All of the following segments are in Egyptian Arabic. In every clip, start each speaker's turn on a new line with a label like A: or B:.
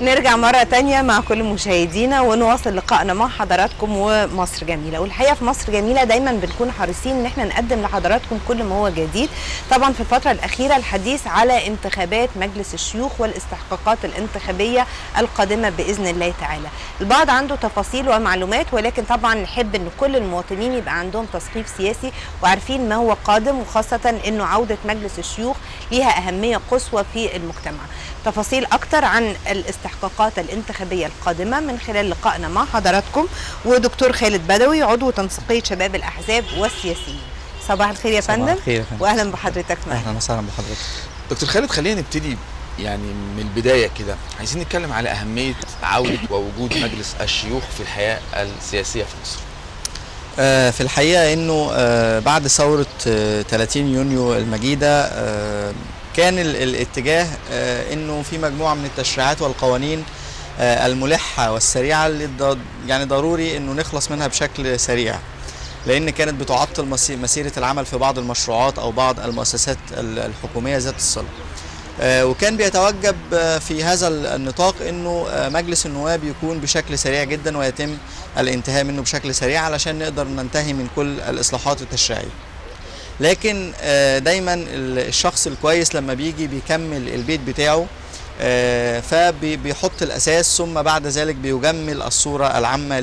A: نرجع مرة تانية مع كل مشاهدينا ونواصل لقائنا مع حضراتكم ومصر جميلة والحقيقة في مصر جميلة دايما بنكون حريصين ان احنا نقدم لحضراتكم كل ما هو جديد طبعا في الفترة الأخيرة الحديث على انتخابات مجلس الشيوخ والاستحقاقات الانتخابية القادمة بإذن الله تعالى البعض عنده تفاصيل ومعلومات ولكن طبعا نحب ان كل المواطنين يبقى عندهم تثقيف سياسي وعارفين ما هو قادم وخاصة انه عودة مجلس الشيوخ ليها أهمية قصوى في المجتمع تفاصيل أكتر عن الاستحقاقات الانتخابية القادمة من خلال لقائنا مع حضراتكم ودكتور خالد بدوي عضو تنسيقية شباب الأحزاب والسياسيين صباح الخير يا
B: صباح
A: فندم
B: الخير يا فندم.
A: وأهلا بحضرتك معنا
B: اهلا وسهلا بحضرتك
C: دكتور خالد خلينا نبتدي يعني من البدايه كده عايزين نتكلم على اهميه عوده ووجود مجلس الشيوخ في الحياه السياسيه في مصر
B: آه، في الحقيقه انه آه، بعد ثوره آه، 30 يونيو المجيده آه، كان ال- الاتجاه آه، انه في مجموعه من التشريعات والقوانين آه، الملحه والسريعه اللي ض- يعني ضروري انه نخلص منها بشكل سريع لان كانت بتعطل مسي- مسيره العمل في بعض المشروعات او بعض المؤسسات ال- الحكوميه ذات الصله آه، وكان بيتوجب آه، في هذا النطاق انه آه، مجلس النواب يكون بشكل سريع جدا ويتم الانتهاء منه بشكل سريع علشان نقدر ننتهي من كل الاصلاحات التشريعيه. لكن آه، دايما ال- الشخص الكويس لما بيجي بيكمل البيت بتاعه آه، فبيحط الاساس ثم بعد ذلك بيجمل الصوره العامه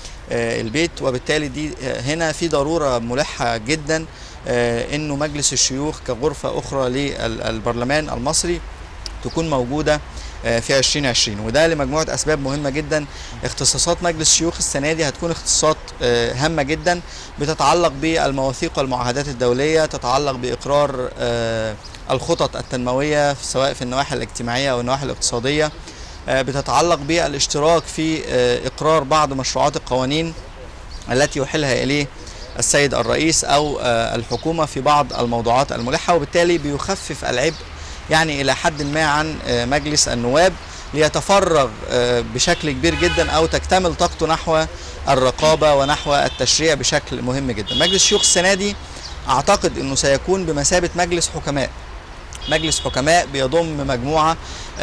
B: للبيت وبالتالي دي آه، هنا في ضروره ملحه جدا آه، انه مجلس الشيوخ كغرفه اخرى للبرلمان المصري تكون موجوده آه، في 2020 وده لمجموعه اسباب مهمه جدا اختصاصات مجلس الشيوخ السنه دي هتكون اختصاصات آه، هامه جدا بتتعلق بالمواثيق والمعاهدات الدوليه تتعلق باقرار آه، الخطط التنمويه سواء في النواحي الاجتماعيه او النواحي الاقتصاديه آه، بتتعلق بالاشتراك في آه، اقرار بعض مشروعات القوانين التي يحيلها اليه السيد الرئيس او آه، الحكومه في بعض الموضوعات الملحه وبالتالي بيخفف العبء يعني الى حد ما عن آه، مجلس النواب ليتفرغ آه، بشكل كبير جدا او تكتمل طاقته نحو الرقابه ونحو التشريع بشكل مهم جدا. مجلس الشيوخ السنه دي اعتقد انه سيكون بمثابه مجلس حكماء. مجلس حكماء بيضم مجموعه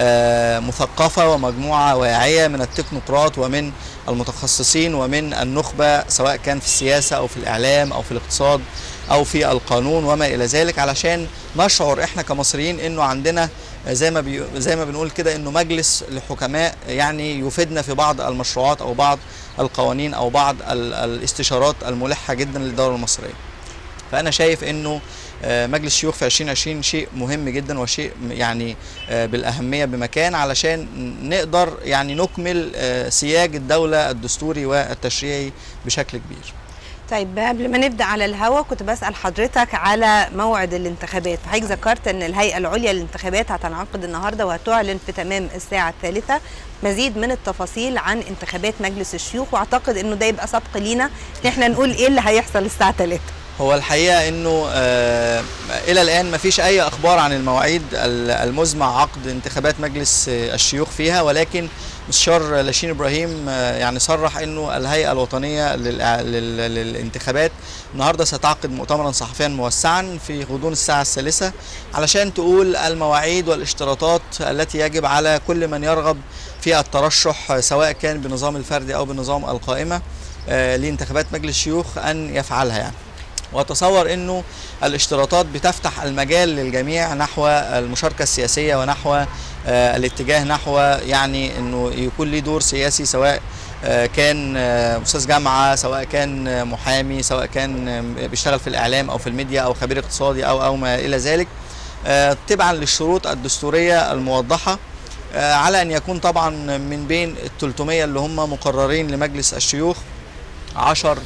B: آه، مثقفه ومجموعه واعيه من التكنوقراط ومن المتخصصين ومن النخبه سواء كان في السياسه او في الاعلام او في الاقتصاد او في القانون وما الى ذلك علشان نشعر احنا كمصريين انه عندنا زي ما بي زي ما بنقول كده انه مجلس لحكماء يعني يفيدنا في بعض المشروعات او بعض القوانين او بعض ال- الاستشارات الملحه جدا للدوله المصريه. فانا شايف انه آه، مجلس الشيوخ في 2020 شيء مهم جدا وشيء م- يعني آه، بالاهميه بمكان علشان نقدر يعني نكمل آه، سياج الدوله الدستوري والتشريعي بشكل كبير.
A: طيب قبل ما نبدا على الهوا كنت بسال حضرتك على موعد الانتخابات فحضرتك ذكرت ان الهيئه العليا للانتخابات هتنعقد النهارده وهتعلن في تمام الساعه الثالثه مزيد من التفاصيل عن انتخابات مجلس الشيوخ واعتقد انه ده يبقى سبق لينا ان احنا نقول ايه اللي هيحصل الساعه 3
B: هو الحقيقه انه آه الى الان ما فيش اي اخبار عن المواعيد ال- المزمع عقد انتخابات مجلس آه، الشيوخ فيها ولكن مستشار لاشين ابراهيم آه، يعني صرح انه الهيئه الوطنيه للإع- لل- للانتخابات النهارده ستعقد مؤتمرا صحفيا موسعا في غضون الساعه الثالثه علشان تقول المواعيد والاشتراطات التي يجب على كل من يرغب في الترشح آه، سواء كان بنظام الفردي او بنظام القائمه آه، لانتخابات مجلس الشيوخ ان يفعلها يعني واتصور انه الاشتراطات بتفتح المجال للجميع نحو المشاركه السياسيه ونحو آه، الاتجاه نحو يعني انه يكون ليه دور سياسي سواء آه، كان آه، استاذ جامعه سواء كان آه، محامي سواء كان آه، بيشتغل في الاعلام او في الميديا او خبير اقتصادي او او ما الى ذلك آه، تبعا للشروط الدستوريه الموضحه آه، على ان يكون طبعا من بين ال 300 اللي هم مقررين لمجلس الشيوخ 10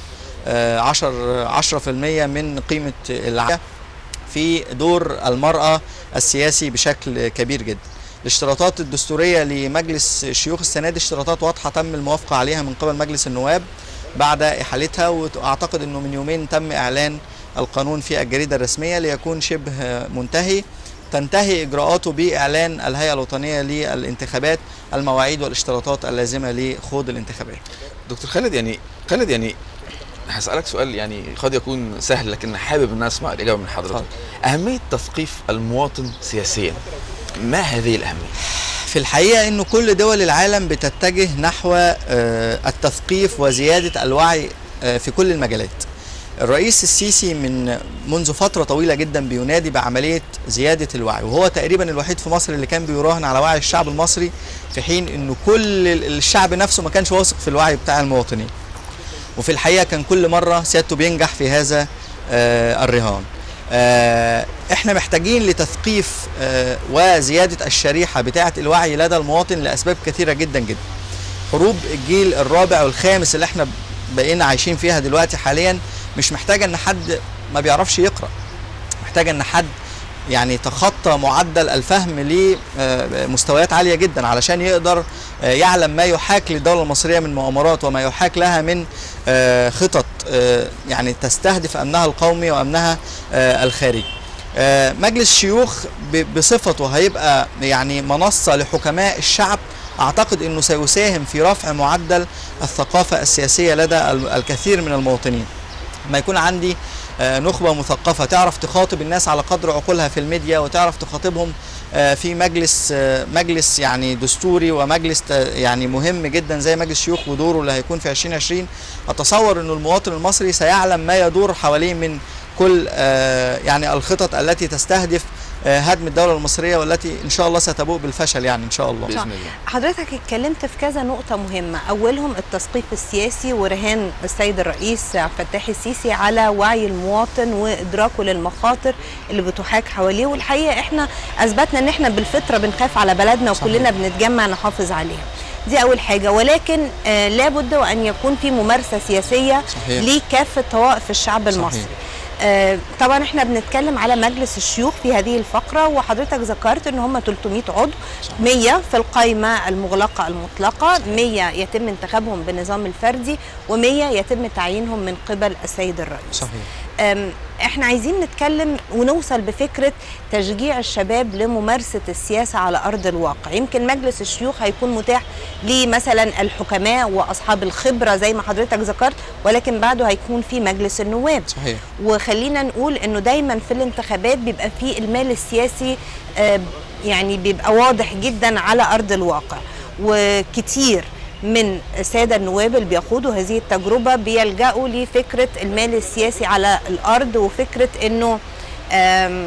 B: 10 10% من قيمه العام في دور المراه السياسي بشكل كبير جدا. الاشتراطات الدستوريه لمجلس الشيوخ السنه دي اشتراطات واضحه تم الموافقه عليها من قبل مجلس النواب بعد احالتها واعتقد انه من يومين تم اعلان القانون في الجريده الرسميه ليكون شبه منتهي تنتهي اجراءاته باعلان الهيئه الوطنيه للانتخابات المواعيد والاشتراطات اللازمه لخوض الانتخابات.
C: دكتور خالد يعني خالد يعني هسألك سؤال يعني قد يكون سهل لكن حابب ان اسمع الاجابه من حضرتك.
B: اتفضل.
C: اهميه تثقيف المواطن سياسيا ما هذه الاهميه؟
B: في الحقيقة أنه كل دول العالم بتتجه نحو آه، التثقيف وزيادة الوعي آه، في كل المجالات الرئيس السيسي من منذ فترة طويلة جدا بينادي بعملية زيادة الوعي وهو تقريبا الوحيد في مصر اللي كان بيراهن على وعي الشعب المصري في حين انه كل ال- الشعب نفسه ما كانش واثق في الوعي بتاع المواطنين وفي الحقيقة كان كل مرة سيادته بينجح في هذا آه، الرهان آه، احنا محتاجين لتثقيف آه، وزيادة الشريحة بتاعة الوعي لدى المواطن لأسباب كثيرة جدا جدا حروب الجيل الرابع والخامس اللي احنا بقينا عايشين فيها دلوقتي حاليا مش محتاجة ان حد ما بيعرفش يقرأ محتاجة ان حد يعني تخطى معدل الفهم لمستويات عالية جدا علشان يقدر آه، يعلم ما يحاك للدولة المصرية من مؤامرات وما يحاك لها من آه، خطط آه، يعني تستهدف أمنها القومي وأمنها آه، الخارجي آه، مجلس الشيوخ ب- بصفته هيبقى يعني منصة لحكماء الشعب أعتقد أنه سيساهم في رفع معدل الثقافة السياسية لدى ال- الكثير من المواطنين ما يكون عندي آه، نخبة مثقفة تعرف تخاطب الناس على قدر عقولها في الميديا وتعرف تخاطبهم آه، في مجلس آه، مجلس يعني دستوري ومجلس ت- يعني مهم جدا زي مجلس الشيوخ ودوره اللي هيكون في 2020 اتصور انه المواطن المصري سيعلم ما يدور حواليه من كل آه، يعني الخطط التي تستهدف آه، هدم الدولة المصرية والتي ان شاء الله ستبوء بالفشل يعني ان شاء الله
C: باذن
A: صح.
C: الله
A: حضرتك اتكلمت في كذا نقطة مهمة أولهم التثقيف السياسي ورهان السيد الرئيس عبد الفتاح السيسي على وعي المواطن وإدراكه للمخاطر اللي بتحاك حواليه والحقيقة احنا أثبتنا إن احنا بالفطرة بنخاف على بلدنا
B: صحيح.
A: وكلنا بنتجمع نحافظ عليها دي أول حاجة ولكن آه لابد وأن يكون في ممارسة سياسية
B: صحيح.
A: لكافة طوائف الشعب
B: صحيح.
A: المصري آه، طبعا احنا بنتكلم على مجلس الشيوخ في هذه الفقره وحضرتك ذكرت ان هم 300 عضو 100 في القائمه المغلقه المطلقه 100 يتم انتخابهم بالنظام الفردي و100 يتم تعيينهم من قبل السيد الرئيس
B: صحيح
A: أم، احنا عايزين نتكلم ونوصل بفكره تشجيع الشباب لممارسه السياسه على ارض الواقع يمكن مجلس الشيوخ هيكون متاح لمثلا الحكماء واصحاب الخبره زي ما حضرتك ذكرت ولكن بعده هيكون في مجلس النواب
B: صحيح
A: وخلينا نقول انه دايما في الانتخابات بيبقى في المال السياسي آه، يعني بيبقى واضح جدا على ارض الواقع وكتير من الساده النواب اللي بيخوضوا هذه التجربه بيلجأوا لفكره المال السياسي على الارض وفكره انه آم،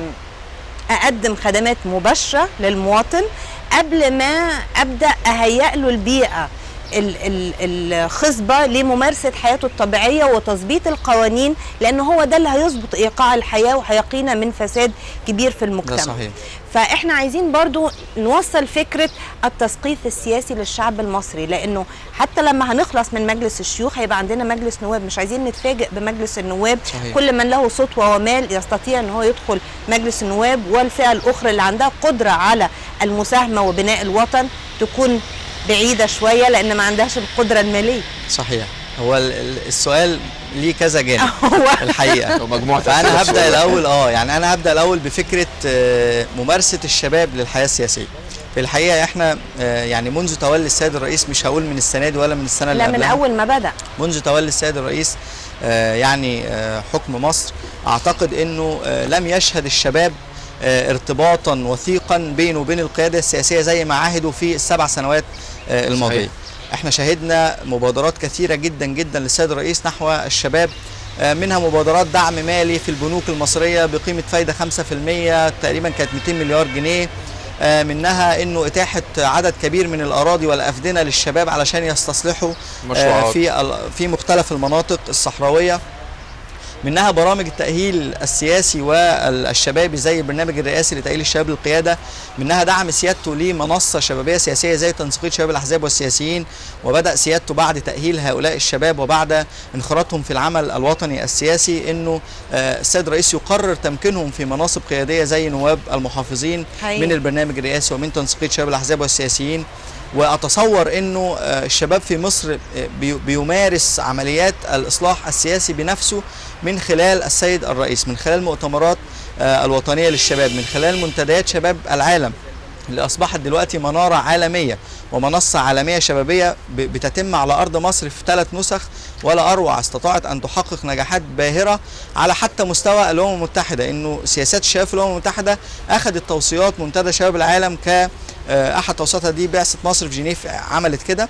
A: اقدم خدمات مباشره للمواطن قبل ما ابدا اهيئ له البيئه ال- ال- الخصبه لممارسه حياته الطبيعيه وتظبيط القوانين لان هو ده اللي هيظبط ايقاع الحياه وهيقينا من فساد كبير في المجتمع
B: ده صحيح
A: فاحنا عايزين برضو نوصل فكره التثقيف السياسي للشعب المصري لانه حتى لما هنخلص من مجلس الشيوخ هيبقى عندنا مجلس نواب مش عايزين نتفاجئ بمجلس النواب
B: صحيح.
A: كل من له سطوه ومال يستطيع ان هو يدخل مجلس النواب والفئه الاخرى اللي عندها قدره على المساهمه وبناء الوطن تكون بعيده شويه لان ما عندهاش القدره الماليه
B: صحيح هو ال- ال- السؤال ليه كذا جانب
A: هو
B: الحقيقه
C: لو مجموعه
B: فانا
C: أسئلة
B: هبدا
C: في السؤال.
B: الاول اه يعني انا هبدا الاول بفكره آه، ممارسه الشباب للحياه السياسيه في الحقيقه احنا آه، يعني منذ تولي السيد الرئيس مش هقول من السنه دي ولا من السنه اللي
A: لا من
B: قبلها
A: اول ما بدا
B: منذ تولي السيد الرئيس آه، يعني آه، حكم مصر اعتقد انه آه، لم يشهد الشباب آه، ارتباطا وثيقا بينه وبين القياده السياسيه زي ما عهدوا في السبع سنوات آه، الماضيه
C: صحيح.
B: احنا شهدنا مبادرات كثيره جدا جدا للسيد الرئيس نحو الشباب آه، منها مبادرات دعم مالي في البنوك المصريه بقيمه فايده 5% تقريبا كانت 200 مليار جنيه آه، منها انه اتاحه عدد كبير من الاراضي والافدنه للشباب علشان يستصلحوا آه،
C: مشروعات.
B: في ال- في مختلف المناطق الصحراويه منها برامج التأهيل السياسي والشبابي زي البرنامج الرئاسي لتأهيل الشباب للقيادة منها دعم سيادته لمنصة شبابية سياسية زي تنسيقية شباب الأحزاب والسياسيين وبدأ سيادته بعد تأهيل هؤلاء الشباب وبعد انخراطهم في العمل الوطني السياسي أنه آه، السيد الرئيس يقرر تمكينهم في مناصب قيادية زي نواب المحافظين
A: حقيقي.
B: من البرنامج الرئاسي ومن تنسيقية شباب الأحزاب والسياسيين واتصور انه آه، الشباب في مصر آه، بي- بيمارس عمليات الاصلاح السياسي بنفسه من خلال السيد الرئيس من خلال مؤتمرات آه، الوطنيه للشباب من خلال منتديات شباب العالم اللي اصبحت دلوقتي مناره عالميه ومنصه عالميه شبابيه ب- بتتم على ارض مصر في ثلاث نسخ ولا اروع استطاعت ان تحقق نجاحات باهره على حتى مستوى الامم المتحده انه سياسات الشباب في الامم المتحده اخذت توصيات منتدى شباب العالم ك آه، احد توسطها دي بعثه مصر في جنيف عملت كده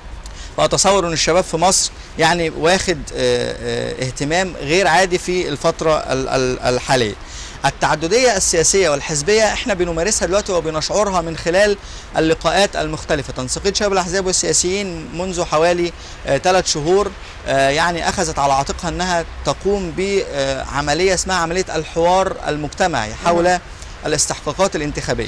B: فاتصور ان الشباب في مصر يعني واخد آه، آه، اهتمام غير عادي في الفتره ال- ال- الحاليه التعدديه السياسيه والحزبيه احنا بنمارسها دلوقتي وبنشعرها من خلال اللقاءات المختلفه تنسيقيه شباب الاحزاب والسياسيين منذ حوالي ثلاث شهور آه، يعني اخذت على عاتقها انها تقوم بعمليه اسمها عمليه الحوار المجتمعي حول الاستحقاقات الانتخابيه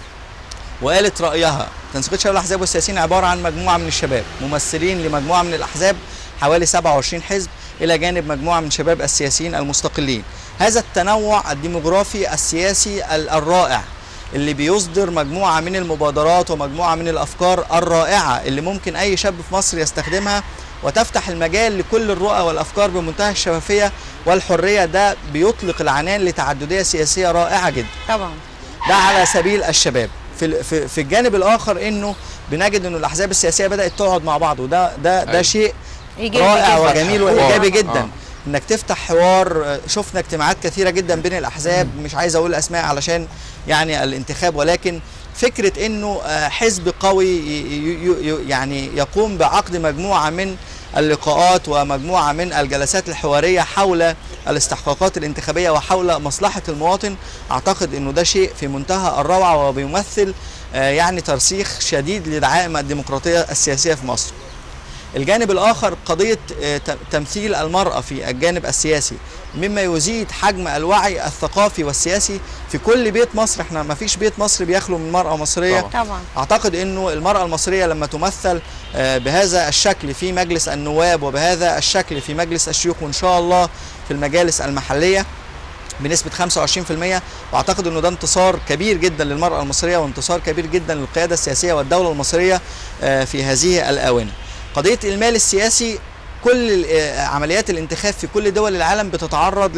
B: وقالت رايها تنسيقيه شباب الاحزاب والسياسيين عباره عن مجموعه من الشباب ممثلين لمجموعه من الاحزاب حوالي 27 حزب الى جانب مجموعه من شباب السياسيين المستقلين هذا التنوع الديموغرافي السياسي ال- الرائع اللي بيصدر مجموعه من المبادرات ومجموعه من الافكار الرائعه اللي ممكن اي شاب في مصر يستخدمها وتفتح المجال لكل الرؤى والافكار بمنتهى الشفافيه والحريه ده بيطلق العنان لتعدديه سياسيه رائعه جدا
A: طبعا
B: ده على سبيل الشباب في ال- في في الجانب الاخر انه بنجد انه الاحزاب السياسيه بدات تقعد مع بعض وده ده ده
C: أيوة.
B: شيء
A: إيجابي
B: رائع
A: جداً.
B: وجميل
C: حوار.
B: وايجابي
C: آه.
B: جدا انك تفتح حوار آه، شفنا اجتماعات كثيره جدا بين الاحزاب مش عايز اقول اسماء علشان يعني الانتخاب ولكن فكره انه آه، حزب قوي ي- ي- ي- يعني يقوم بعقد مجموعه من اللقاءات ومجموعه من الجلسات الحواريه حول الاستحقاقات الانتخابيه وحول مصلحه المواطن اعتقد انه ده شيء في منتهى الروعه وبيمثل آه، يعني ترسيخ شديد لدعائم الديمقراطيه السياسيه في مصر. الجانب الاخر قضيه آه، ت- تمثيل المراه في الجانب السياسي مما يزيد حجم الوعي الثقافي والسياسي في كل بيت مصر احنا ما فيش بيت مصري بيخلو من مراه مصريه
C: طبعاً.
A: طبعا
B: اعتقد انه المراه المصريه لما تمثل آه، بهذا الشكل في مجلس النواب وبهذا الشكل في مجلس الشيوخ وان شاء الله في المجالس المحليه بنسبة 25% واعتقد انه ده انتصار كبير جدا للمرأة المصرية وانتصار كبير جدا للقيادة السياسية والدولة المصرية آه، في هذه الآونة. قضية المال السياسي كل ال- آه، عمليات الانتخاب في كل دول العالم بتتعرض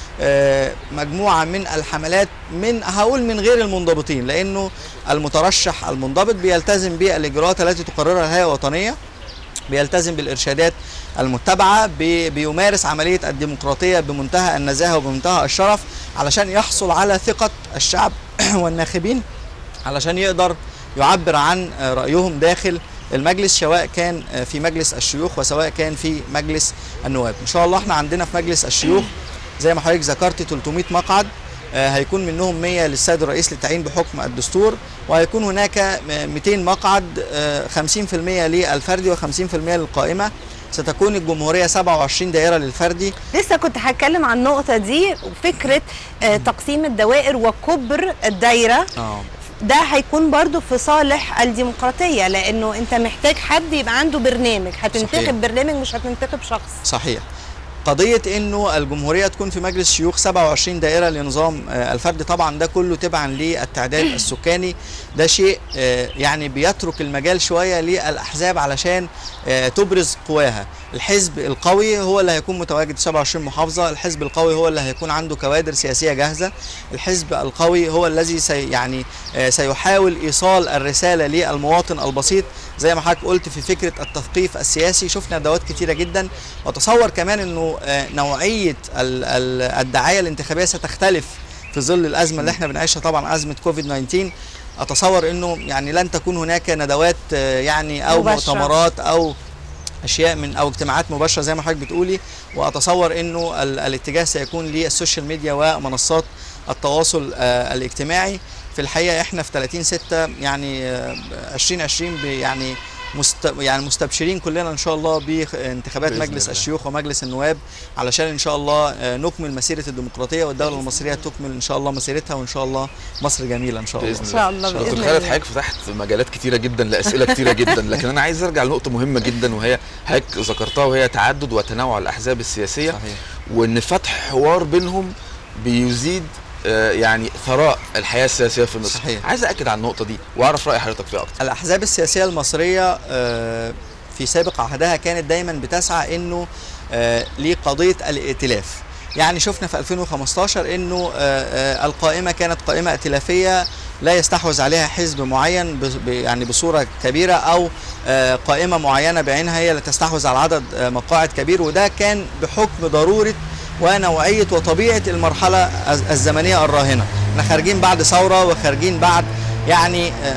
B: لمجموعة من الحملات من هقول من غير المنضبطين لانه المترشح المنضبط بيلتزم بالاجراءات التي تقررها الهيئة الوطنية بيلتزم بالارشادات المتبعه بي بيمارس عمليه الديمقراطيه بمنتهى النزاهه وبمنتهى الشرف علشان يحصل على ثقه الشعب والناخبين علشان يقدر يعبر عن آه، رايهم داخل المجلس سواء كان آه، في مجلس الشيوخ وسواء كان في مجلس النواب ان شاء الله احنا عندنا في مجلس الشيوخ زي ما حضرتك ذكرتي 300 مقعد آه، هيكون منهم 100 للسيد الرئيس للتعيين بحكم الدستور وهيكون هناك آه، 200 مقعد آه، 50% للفردي و50% للقائمه ستكون الجمهوريه 27 دائره للفردي
A: لسه كنت هتكلم عن النقطة دي وفكرة آه، تقسيم الدوائر وكبر الدايرة
B: اه
A: ده هيكون برضو في صالح الديمقراطية لأنه أنت محتاج حد يبقى عنده برنامج
B: صحيح.
A: هتنتخب برنامج مش هتنتخب شخص
B: صحيح قضية انه الجمهورية تكون في مجلس شيوخ 27 دائرة لنظام آه، الفرد طبعا ده كله تبعا للتعداد السكاني ده شيء آه، يعني بيترك المجال شوية للأحزاب علشان آه، تبرز قواها الحزب القوي هو اللي هيكون متواجد في 27 محافظة الحزب القوي هو اللي هيكون عنده كوادر سياسية جاهزة الحزب القوي هو الذي سي يعني آه، سيحاول إيصال الرسالة للمواطن البسيط زي ما حضرتك قلت في فكرة التثقيف السياسي شفنا ادوات كتيرة جدا واتصور كمان انه آه، نوعية ال- ال- الدعاية الانتخابية ستختلف في ظل الازمة اللي احنا بنعيشها طبعا ازمة كوفيد 19 اتصور انه يعني لن تكون هناك ندوات آه، يعني او
A: مباشرة.
B: مؤتمرات او اشياء من او اجتماعات مباشره زي ما حضرتك بتقولي واتصور انه ال- الاتجاه سيكون للسوشيال ميديا ومنصات التواصل آه، الاجتماعي في الحقيقه احنا في 30 6 يعني آه، 2020 ب- يعني مست يعني مستبشرين كلنا ان شاء الله بانتخابات
C: بإذن
B: مجلس
C: الله.
B: الشيوخ ومجلس النواب علشان ان شاء الله آه، نكمل مسيره الديمقراطيه والدوله المصريه تكمل ان شاء الله مسيرتها وان شاء الله مصر جميله ان شاء الله
C: باذن
A: إن شاء الله،
C: دكتور
A: بإذن
C: خالد
A: الله.
C: حضرتك فتحت مجالات كتيره جدا لاسئله كتيره جدا لكن انا عايز ارجع لنقطه مهمه جدا وهي حضرتك ذكرتها وهي تعدد وتنوع الاحزاب السياسيه
B: صحيح
C: وان فتح حوار بينهم بيزيد آه، يعني ثراء الحياه السياسيه في مصر
B: صحيح.
C: عايز اكد على النقطه دي واعرف راي حضرتك فيها اكتر
B: الأحزاب السياسية المصرية آه، في سابق عهدها كانت دايما بتسعى انه آه، لقضية الائتلاف يعني شفنا في 2015 انه آه، آه، القائمة كانت قائمة ائتلافية لا يستحوذ عليها حزب معين ب- ب- يعني بصورة كبيرة او آه، قائمة معينة بعينها هي اللي تستحوذ على عدد آه، مقاعد كبير وده كان بحكم ضرورة ونوعية وطبيعة المرحلة الز- الزمنية الراهنة احنا خارجين بعد ثورة وخارجين بعد يعني آه،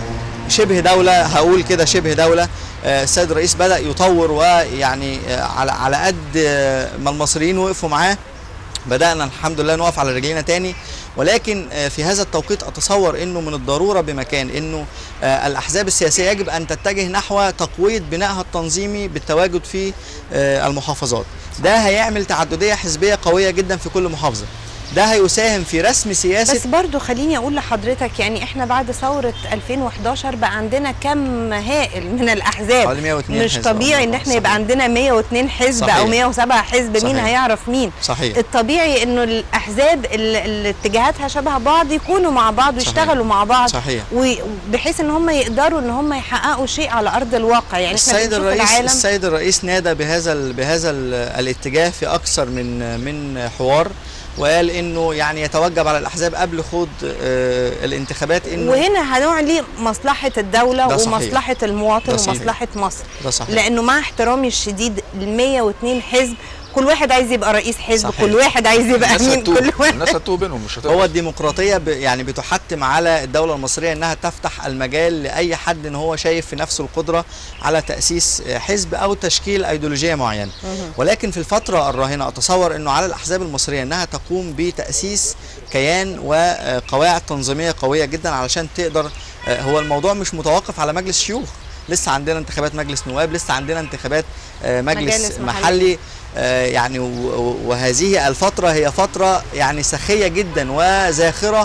B: شبه دوله هقول كده شبه دوله آه، السيد الرئيس بدا يطور ويعني آه، على على قد آه، ما المصريين وقفوا معاه بدأنا الحمد لله نقف على رجلينا تاني ولكن آه، في هذا التوقيت أتصور أنه من الضرورة بمكان أنه آه، الأحزاب السياسية يجب أن تتجه نحو تقوية بنائها التنظيمي بالتواجد في آه، المحافظات ده هيعمل تعددية حزبية قوية جدا في كل محافظة ده هيساهم في رسم سياسة
A: بس برضو خليني اقول لحضرتك يعني احنا بعد ثورة 2011 بقى عندنا كم هائل من الاحزاب
B: حوالي 102
A: مش
B: حزب.
A: طبيعي ان
B: آه،
A: احنا يبقى
B: صحيح.
A: عندنا 102 حزب
B: صحيح.
A: او 107 حزب مين
B: صحيح.
A: هيعرف مين
B: صحيح
A: الطبيعي انه الاحزاب اللي اللي اتجاهاتها شبه بعض يكونوا مع بعض ويشتغلوا مع بعض
B: صحيح
A: وبحيث ان هم يقدروا ان هم يحققوا شيء على ارض الواقع يعني احنا
B: السيد
A: بنشوف
B: الرئيس
A: العالم
B: السيد الرئيس نادى بهذا ال بهذا ال الاتجاه في اكثر من من حوار وقال انه يعني يتوجب على الاحزاب قبل خوض آه، الانتخابات انه
A: وهنا هنعلي مصلحة الدولة
B: ده صحيح.
A: ومصلحة المواطن
B: ده صحيح.
A: ومصلحة مصر
B: ده صحيح
A: لانه مع احترامي الشديد ال 102 حزب كل واحد عايز يبقى رئيس حزب
B: صحيح.
A: كل واحد عايز يبقى
C: الناس
A: امين
C: هتوه
A: كل واحد
C: الناس هتوه بينهم مش
B: هو
C: هتقدر
B: الديمقراطيه ب يعني بتحتم على الدوله المصريه انها تفتح المجال لاي حد ان هو شايف في نفسه القدره على تاسيس حزب او تشكيل ايديولوجيه معينه
A: مهم.
B: ولكن في الفتره الراهنه اتصور انه على الاحزاب المصريه انها تقوم بتاسيس كيان وقواعد تنظيميه قويه جدا علشان تقدر آه، هو الموضوع مش متوقف على مجلس شيوخ لسه عندنا انتخابات مجلس نواب لسه عندنا انتخابات آه، مجلس
A: مجالس محلية.
B: محلي آه، يعني و- و- وهذه الفترة هي فترة يعني سخية جدا وزاخرة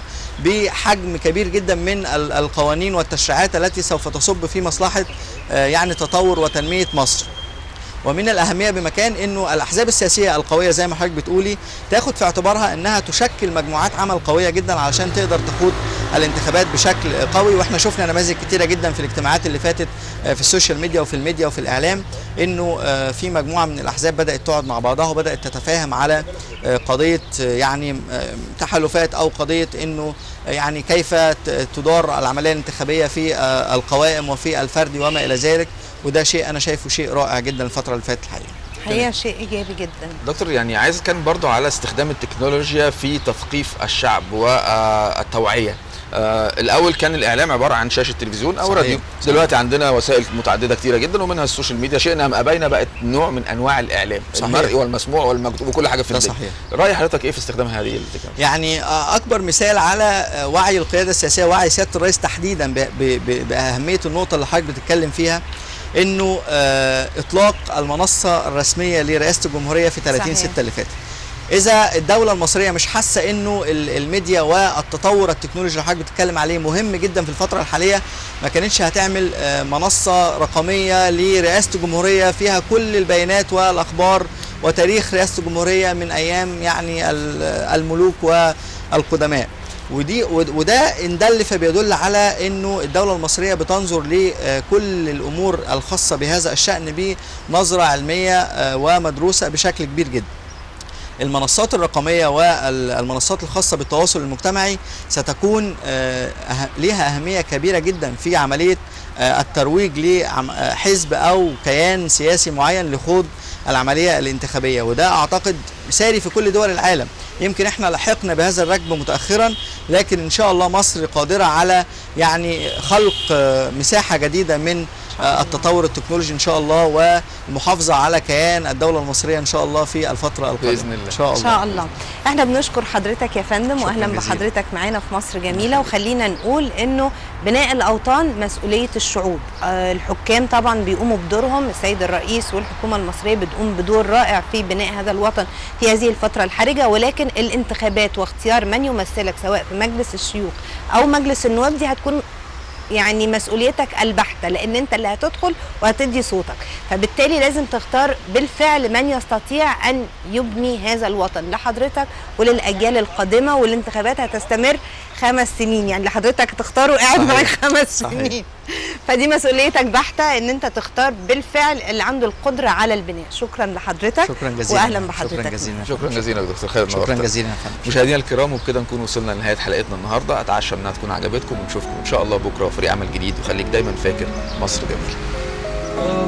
B: بحجم كبير جدا من ال- القوانين والتشريعات التي سوف تصب في مصلحة آه، يعني تطور وتنمية مصر ومن الأهمية بمكان أنه الأحزاب السياسية القوية زي ما حضرتك بتقولي تاخد في اعتبارها أنها تشكل مجموعات عمل قوية جدا علشان تقدر تخوض الانتخابات بشكل قوي واحنا شفنا نماذج كتيرة جدا في الاجتماعات اللي فاتت آه، في السوشيال ميديا وفي الميديا وفي الإعلام انه آه، في مجموعه من الاحزاب بدات تقعد مع بعضها وبدات تتفاهم على آه، قضيه آه، يعني آه، تحالفات او قضيه انه آه، يعني كيف ت- تدار العمليه الانتخابيه في آه، القوائم وفي الفردي وما الى ذلك وده شيء انا شايفه شيء رائع جدا الفتره اللي فاتت الحقيقه
A: هي شيء ايجابي جدا
C: دكتور يعني عايز اتكلم برضو على استخدام التكنولوجيا في تثقيف الشعب والتوعيه آه الاول كان الاعلام عباره عن شاشه تلفزيون او
B: صحيح.
C: راديو
B: صحيح.
C: دلوقتي عندنا وسائل متعدده كتيره جدا ومنها السوشيال ميديا شئنا ام ابينا بقت نوع من انواع الاعلام
B: صحيح.
C: المرئي والمسموع والمكتوب وكل حاجه في
B: ده
C: الدنيا
B: صحيح
C: راي حضرتك ايه في استخدام هذه التكنولوجيا
B: يعني آه، اكبر مثال على آه، وعي القياده السياسيه وعي سياده الرئيس تحديدا ب- ب- ب- باهميه النقطه اللي حضرتك بتتكلم فيها انه آه، اطلاق المنصه الرسميه لرئاسه الجمهوريه في 30
A: صحيح.
B: 6 اللي فاتت اذا الدوله المصريه مش حاسه انه ال- الميديا والتطور التكنولوجي اللي حضرتك بتتكلم عليه مهم جدا في الفتره الحاليه ما كانتش هتعمل آه، منصه رقميه لرئاسه الجمهوريه فيها كل البيانات والاخبار وتاريخ رئاسه الجمهوريه من ايام يعني ال- الملوك والقدماء ودي ود- وده ان دل فبيدل على انه الدوله المصريه بتنظر لكل الامور الخاصه بهذا الشان بنظره علميه آه، ومدروسه بشكل كبير جدا المنصات الرقمية والمنصات الخاصة بالتواصل المجتمعي ستكون آه، أه- ليها أهمية كبيرة جدا في عملية آه، الترويج لحزب أو كيان سياسي معين لخوض العملية الانتخابية وده أعتقد ساري في كل دول العالم يمكن احنا لحقنا بهذا الركب متأخرا لكن إن شاء الله مصر قادرة على يعني خلق آه، مساحة جديدة من آه، التطور التكنولوجي ان شاء الله والمحافظه على كيان الدوله المصريه ان شاء الله في الفتره القادمه
C: بإذن الله.
B: ان شاء
A: ان
B: الله
A: شاء الله احنا بنشكر حضرتك يا فندم
B: شكراً
A: واهلا
B: جزيلاً.
A: بحضرتك معانا في مصر جميله وخلينا نقول انه بناء الاوطان مسؤوليه الشعوب آه الحكام طبعا بيقوموا بدورهم السيد الرئيس والحكومه المصريه بتقوم بدور رائع في بناء هذا الوطن في هذه الفتره الحرجه ولكن الانتخابات واختيار من يمثلك سواء في مجلس الشيوخ او مجلس النواب دي هتكون يعني مسؤوليتك البحتة لأن أنت اللي هتدخل وهتدي صوتك فبالتالي لازم تختار بالفعل من يستطيع أن يبني هذا الوطن لحضرتك وللأجيال القادمة والانتخابات هتستمر خمس سنين يعني لحضرتك تختاره قاعد
B: صحيح.
A: معاك خمس
B: صحيح.
A: سنين فدي مسؤوليتك بحتة ان انت تختار بالفعل اللي عنده القدرة على البناء شكرا لحضرتك
B: شكرا جزيلا
A: واهلا بحضرتك
B: شكرا جزيلا
C: شكرا جزيلا يا دكتور خالد
B: شكرا
C: نورتنا.
B: جزيلا يا فندم
C: مشاهدينا الكرام وبكده نكون وصلنا لنهايه حلقتنا النهارده اتعشى انها تكون عجبتكم ونشوفكم ان شاء الله بكره فريق عمل جديد وخليك دايما فاكر مصر جميله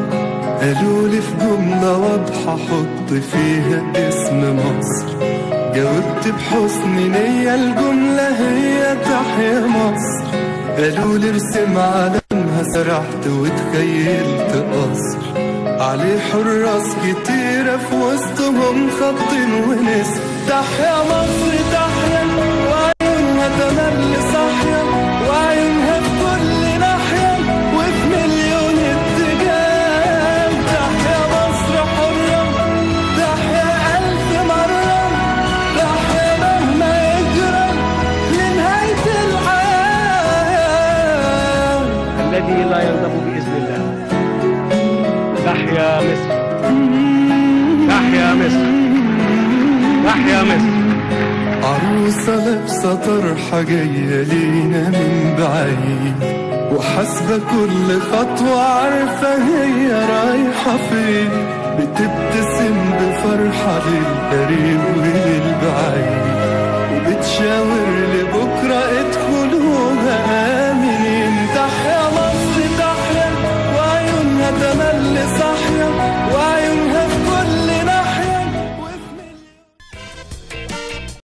D: قالوا لي في جملة واضحة حط فيها اسم مصر جاوبت بحسن نية الجملة هي تحيا مصر قالوا لي ارسم علمها سرحت وتخيلت قصر عليه حراس كتيرة في وسطهم خط ونسر تحيا مصر تحيا وعيونها تملي صاحية وعيونها في كل ناحية وفي مليون اتجاه تحيا مصر حرة تحيا ألف مرة تحيا مهما يجرى لنهاية الحياة
E: الذي لا ينضب بإذن الله تحيا مصر تحيا مصر تحيا مصر
D: عروسة لابسة طرحة جاية لينا من بعيد وحاسبة كل خطوة عارفة هي رايحة فين بتبتسم بفرحة للقريب وللبعيد